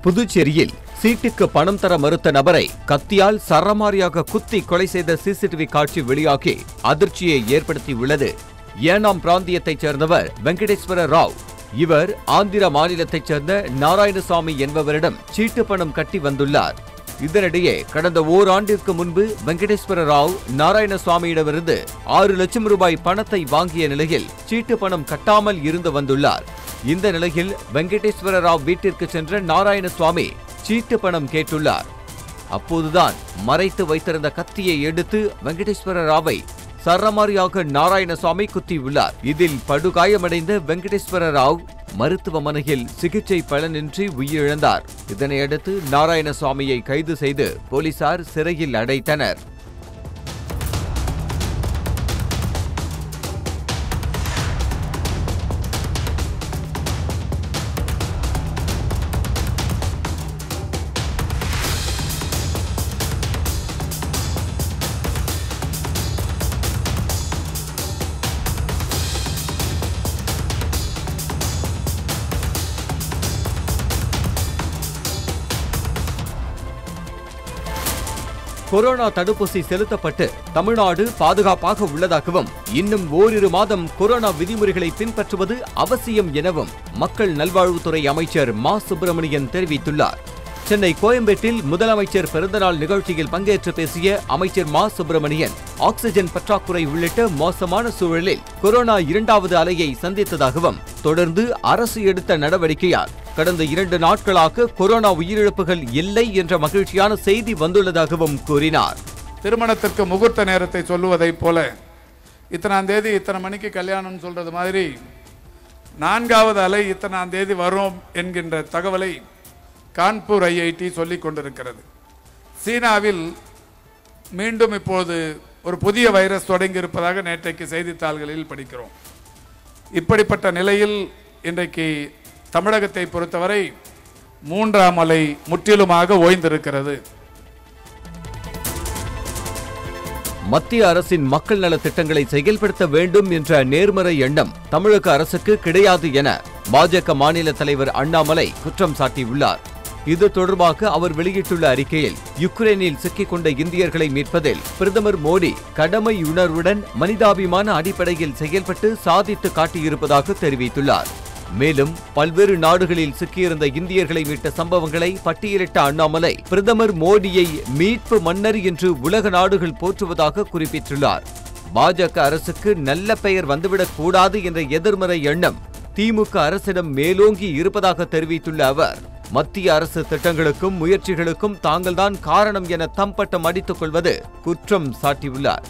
புதுச்சேரியில் சீட்டுக்கு பணம் தர மறுத்த நபரை கத்தியால் சரமாரியாக குத்தி கொலை செய்த சிசிடிவி காட்சி வெளியாகி அதிர்ச்சியை ஏற்படுத்தியுள்ளது ஏனாம் பிராந்தியத்தைச் சேர்ந்தவர் வெங்கடேஸ்வர ராவ் இவர் ஆந்திர மாநிலத்தைச் சேர்ந்த நாராயணசாமி என்பவரிடம் சீட்டு பணம் கட்டி வந்துள்ளார் இதனிடையே கடந்த ஓராண்டிற்கு முன்பு வெங்கடேஸ்வர ராவ் நாராயணசுவாமியிடமிருந்து ஆறு லட்சம் ரூபாய் பணத்தை வாங்கிய நிலையில் சீட்டு பணம் கட்டாமல் இருந்து வந்துள்ளார் இந்த நிலையில் வெங்கடேஸ்வர ராவ் வீட்டிற்கு சென்ற நாராயணசுவாமி சீட்டு பணம் கேட்டுள்ளார் அப்போதுதான் மறைத்து வைத்திருந்த கத்தியை எடுத்து வெங்கடேஸ்வர ராவை சரமாரியாக நாராயணசுவாமி குத்தியுள்ளார் இதில் படுகாயமடைந்த வெங்கடேஸ்வர ராவ் மருத்துவமனையில் சிகிச்சை பலனின்றி உயிரிழந்தார் இதனையடுத்து நாராயணசுவாமியை கைது செய்து போலீசார் சிறையில் அடைத்தனர் கொரோனா தடுப்பூசி செலுத்தப்பட்டு தமிழ்நாடு பாதுகாப்பாக உள்ளதாகவும் இன்னும் ஓரிரு மாதம் கொரோனா விதிமுறைகளை பின்பற்றுவது அவசியம் எனவும் மக்கள் நல்வாழ்வுத்துறை அமைச்சர் மா சுப்பிரமணியன் தெரிவித்துள்ளார் சென்னை கோயம்பேட்டில் முதலமைச்சர் பிறந்தநாள் நிகழ்ச்சியில் பங்கேற்று பேசிய அமைச்சர் மா சுப்பிரமணியன் ஆக்ஸிஜன் பற்றாக்குறை உள்ளிட்ட மோசமான சூழலில் கொரோனா இரண்டாவது அலையை சந்தித்ததாகவும் தொடர்ந்து அரசு எடுத்த நடவடிக்கையால் கடந்த இரண்டு நாட்களாக கொரோனா உயிரிழப்புகள் இல்லை என்ற மகிழ்ச்சியான செய்தி வந்துள்ளதாகவும் கூறினார் திருமணத்திற்கு முகூர்த்த நேரத்தை சொல்லுவதைப் போல இத்தனாம் தேதி இத்தனை மணிக்கு கல்யாணம் சொல்றது மாதிரி நான்காவது அலை இத்தனாம் தேதி வரும் என்கின்ற தகவலை கான்பூர் ஐஐடி சொல்லிக் கொண்டிருக்கிறது சீனாவில் மீண்டும் இப்போது ஒரு புதிய வைரஸ் தொடங்கி இருப்பதாக நேற்றைக்கு செய்தித்தாள்களில் படிக்கிறோம் இப்படிப்பட்ட நிலையில் இன்றைக்கு தமிழகத்தை பொறுத்தவரை மூன்றாம் அலை முற்றிலுமாக ஓய்ந்திருக்கிறது மத்திய அரசின் மக்கள் நல திட்டங்களை செயல்படுத்த வேண்டும் என்ற நேர்மறை எண்ணம் தமிழக அரசுக்கு கிடையாது என பாஜக மாநில தலைவர் அண்ணாமலை குற்றம் சாட்டியுள்ளார் இது தொடர்பாக அவர் வெளியிட்டுள்ள அறிக்கையில் யுக்ரைனில் சிக்கிக் கொண்ட இந்தியர்களை மீட்பதில் பிரதமர் மோடி கடமை உணர்வுடன் மனிதாபிமான அடிப்படையில் செயல்பட்டு சாதித்து காட்டியிருப்பதாக தெரிவித்துள்ளார் மேலும் பல்வேறு நாடுகளில் சிக்கியிருந்த இந்தியர்களை மீட்ட சம்பவங்களை பட்டியலிட்ட அண்ணாமலை பிரதமர் மோடியை மீட்பு மன்னர் என்று உலக நாடுகள் போற்றுவதாக குறிப்பிட்டுள்ளார் பாஜக அரசுக்கு நல்ல பெயர் வந்துவிடக் கூடாது என்ற எதிர்மறை எண்ணம் திமுக அரசிடம் மேலோங்கி இருப்பதாக தெரிவித்துள்ள அவர் மத்திய அரசு திட்டங்களுக்கும் முயற்சிகளுக்கும் தாங்கள்தான் காரணம் என தம்பட்டம் அடித்துக் கொள்வது குற்றம் சாட்டியுள்ளார்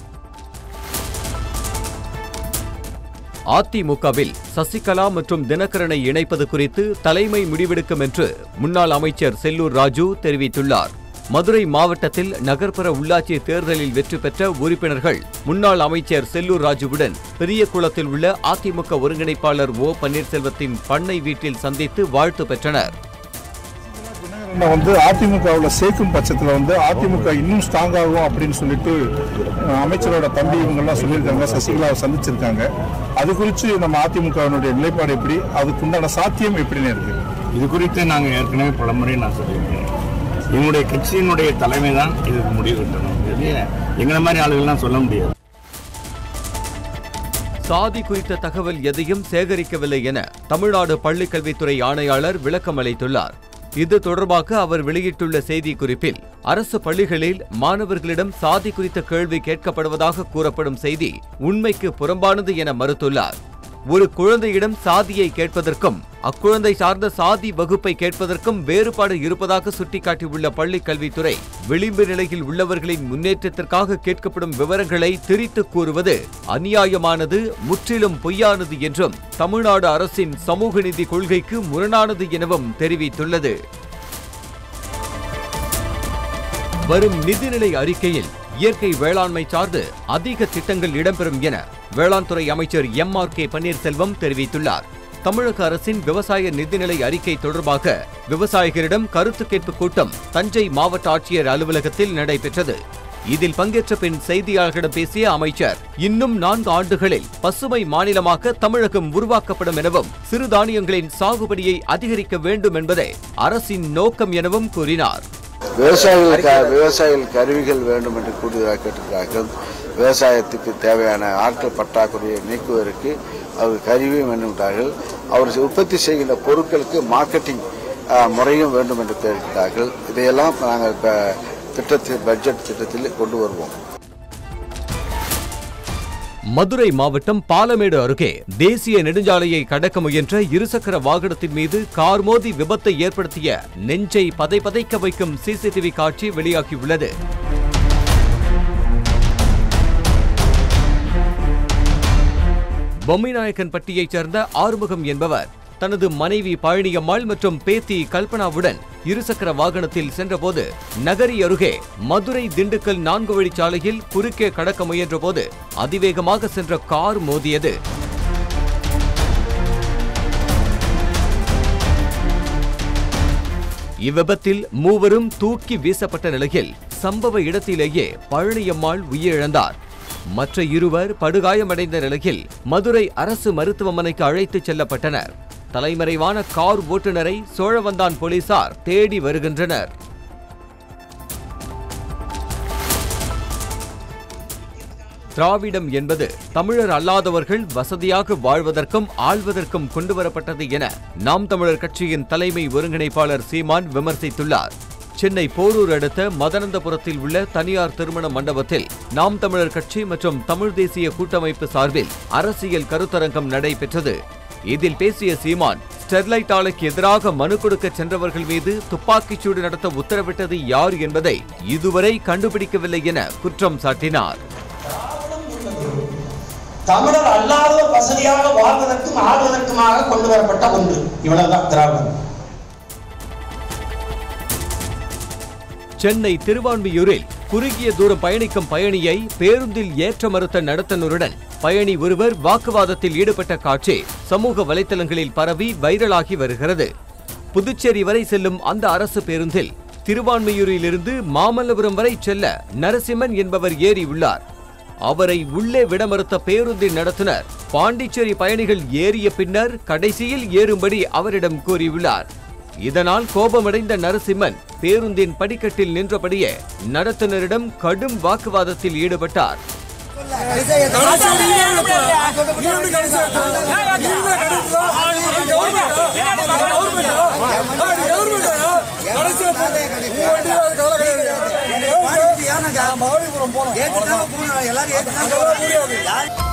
அதிமுகவில் சசிகலா மற்றும் தினகரனை இணைப்பது குறித்து தலைமை முடிவெடுக்கும் என்று முன்னாள் அமைச்சர் செல்லூர் ராஜு தெரிவித்துள்ளார் மதுரை மாவட்டத்தில் நகர்ப்புற உள்ளாட்சி தேர்தலில் வெற்றி பெற்ற உறுப்பினர்கள் முன்னாள் அமைச்சர் செல்லூர் ராஜுவுடன் பெரிய குளத்தில் உள்ள அதிமுக ஒருங்கிணைப்பாளர் ஓ பன்னீர்செல்வத்தின் பண்ணை வீட்டில் சந்தித்து வாழ்த்து பெற்றனர் தினகரனை வந்து அதிமுகவில் சேர்க்கும் பட்சத்தில் வந்து அதிமுக இன்னும் ஸ்ட்ராங் ஆகும் அப்படின்னு சொல்லிட்டு அஹ், அமைச்சரோட தம்பி இவங்கெல்லாம் சொல்லியிருக்காங்க சசிகலாவை சந்திச்சிருக்காங்க அது குறித்து நம்ம அதிமுகவினுடைய நிலைப்பாடு எப்படி அதுக்குண்டான சாத்தியம் எப்படின்னு இருக்கு இது குறித்து நாங்கள் ஏற்கனவே பலமுறை நான் சொல்லியிருக்கேன் எங்களுடைய கட்சியினுடைய தலைமை தான் இதுக்கு முடிவு கட்டணும் இது எங்களை மாதிரி ஆளுகள்லாம் சொல்ல முடியாது சாதி குறித்த தகவல் எதையும் சேகரிக்கவில்லை என தமிழ்நாடு பள்ளிக்கல்வித்துறை ஆணையாளர் விளக்கம் அளித்துள்ளார் இது தொடர்பாக அவர் வெளியிட்டுள்ள செய்திக்குறிப்பில் அரசு பள்ளிகளில் மாணவர்களிடம் சாதி குறித்த கேள்வி கேட்கப்படுவதாக கூறப்படும் செய்தி உண்மைக்கு புறம்பானது என மறுத்துள்ளார் ஒரு குழந்தையிடம் சாதியை கேட்பதற்கும் அக்குழந்தை சார்ந்த சாதி வகுப்பை கேட்பதற்கும் வேறுபாடு இருப்பதாக சுட்டிக்காட்டியுள்ள பள்ளிக் கல்வித்துறை விளிம்பு நிலையில் உள்ளவர்களின் முன்னேற்றத்திற்காக கேட்கப்படும் விவரங்களை திரித்து கூறுவது அநியாயமானது முற்றிலும் பொய்யானது என்றும் தமிழ்நாடு அரசின் சமூக நீதி கொள்கைக்கு முரணானது எனவும் தெரிவித்துள்ளது வரும் நிதிநிலை அறிக்கையில் இயற்கை வேளாண்மை சார்ந்து அதிக திட்டங்கள் இடம்பெறும் என வேளாண் துறை அமைச்சர் எம் ஆர் கே பன்னீர்செல்வம் தெரிவித்துள்ளார் தமிழக அரசின் விவசாய நிதிநிலை அறிக்கை தொடர்பாக விவசாயிகளிடம் கருத்து கேட்பு கூட்டம் தஞ்சை மாவட்ட ஆட்சியர் அலுவலகத்தில் நடைபெற்றது இதில் பங்கேற்ற பின் செய்தியாளர்களிடம் பேசிய அமைச்சர் இன்னும் நான்கு ஆண்டுகளில் பசுமை மாநிலமாக தமிழகம் உருவாக்கப்படும் எனவும் சிறுதானியங்களின் சாகுபடியை அதிகரிக்க வேண்டும் என்பதே அரசின் நோக்கம் எனவும் கூறினார் விவசாயிகளுக்கு விவசாயிகள் கருவிகள் வேண்டும் என்று கூடுதலாக கேட்டிருக்கிறார்கள் விவசாயத்துக்கு தேவையான ஆட்கள் பற்றாக்குறையை நீக்குவதற்கு அவர் கருவியும் வேண்டுகிறார்கள் அவர் உற்பத்தி செய்கின்ற பொருட்களுக்கு மார்க்கெட்டிங் அஹ், முறையும் வேண்டும் என்று கேட்கிறார்கள் இதையெல்லாம் நாங்கள் இப்ப திட்டத்தில் பட்ஜெட் திட்டத்தில் கொண்டு வருவோம் மதுரை மாவட்டம் பாலமேடு அருகே தேசிய நெடுஞ்சாலையை கடக்க முயன்ற இருசக்கர வாகனத்தின் மீது கார் மோதி விபத்தை ஏற்படுத்திய நெஞ்சை பதைபதைக்க வைக்கும் சிசிடிவி காட்சி வெளியாகியுள்ளது பொம்மிநாயக்கன்பட்டியைச் சேர்ந்த ஆறுமுகம் என்பவர் தனது மனைவி பழனியம்மாள் மற்றும் பேத்தி கல்பனாவுடன் இருசக்கர வாகனத்தில் சென்றபோது நகரி அருகே மதுரை திண்டுக்கல் நான்கு வழிச்சாலையில் குறுக்கே கடக்க முயன்றபோது அதிவேகமாக சென்ற கார் மோதியது இவ்விபத்தில் மூவரும் தூக்கி வீசப்பட்ட நிலையில் சம்பவ இடத்திலேயே பழனியம்மாள் உயிரிழந்தார் மற்ற இருவர் படுகாயமடைந்த நிலையில் மதுரை அரசு மருத்துவமனைக்கு அழைத்துச் செல்லப்பட்டனர் தலைமறைவான கார் ஓட்டுநரை சோழவந்தான் போலீசார் தேடி வருகின்றனர் திராவிடம் என்பது தமிழர் அல்லாதவர்கள் வசதியாக வாழ்வதற்கும் ஆள்வதற்கும் கொண்டுவரப்பட்டது என நாம் தமிழர் கட்சியின் தலைமை ஒருங்கிணைப்பாளர் சீமான் விமர்சித்துள்ளார் சென்னை போரூர் அடுத்த மதனந்தபுரத்தில் உள்ள தனியார் திருமண மண்டபத்தில் நாம் தமிழர் கட்சி மற்றும் தமிழ் தேசிய கூட்டமைப்பு சார்பில் அரசியல் கருத்தரங்கம் நடைபெற்றது இதில் பேசிய சீமான் ஸ்டெர்லைட் ஆலைக்கு எதிராக மனு கொடுக்க சென்றவர்கள் மீது துப்பாக்கிச்சூடு நடத்த உத்தரவிட்டது யார் என்பதை இதுவரை கண்டுபிடிக்கவில்லை என குற்றம் சாட்டினார் தமிழர் அல்லாதவர் வசதியாக வாழ்வதற்கும் ஆடுவதற்குமாக கொண்டு வரப்பட்ட ஒன்று இவ்வளவுதான் திராவிடம் சென்னை திருவான்மியூரில் குறுகிய தூரம் பயணிக்கும் பயணியை பேருந்தில் ஏற்ற மறுத்த நடத்துனருடன் பயணி ஒருவர் வாக்குவாதத்தில் ஈடுபட்ட காட்சி சமூக வலைத்தளங்களில் பரவி வைரலாகி வருகிறது புதுச்சேரி வரை செல்லும் அந்த அரசு பேருந்தில் திருவான்மியூரிலிருந்து மாமல்லபுரம் வரை செல்ல நரசிம்மன் என்பவர் ஏறி உள்ளார் அவரை உள்ளே விட மறுத்த பேருந்தின் நடத்துனர் பாண்டிச்சேரி பயணிகள் ஏறிய பின்னர் கடைசியில் ஏறும்படி அவரிடம் கூறியுள்ளார் இதனால் கோபமடைந்த நரசிம்மன் பேருந்தின் படிக்கட்டில் நின்றபடியே நடத்துனரிடம் கடும் வாக்குவாதத்தில் ஈடுபட்டார் எல்லாரும்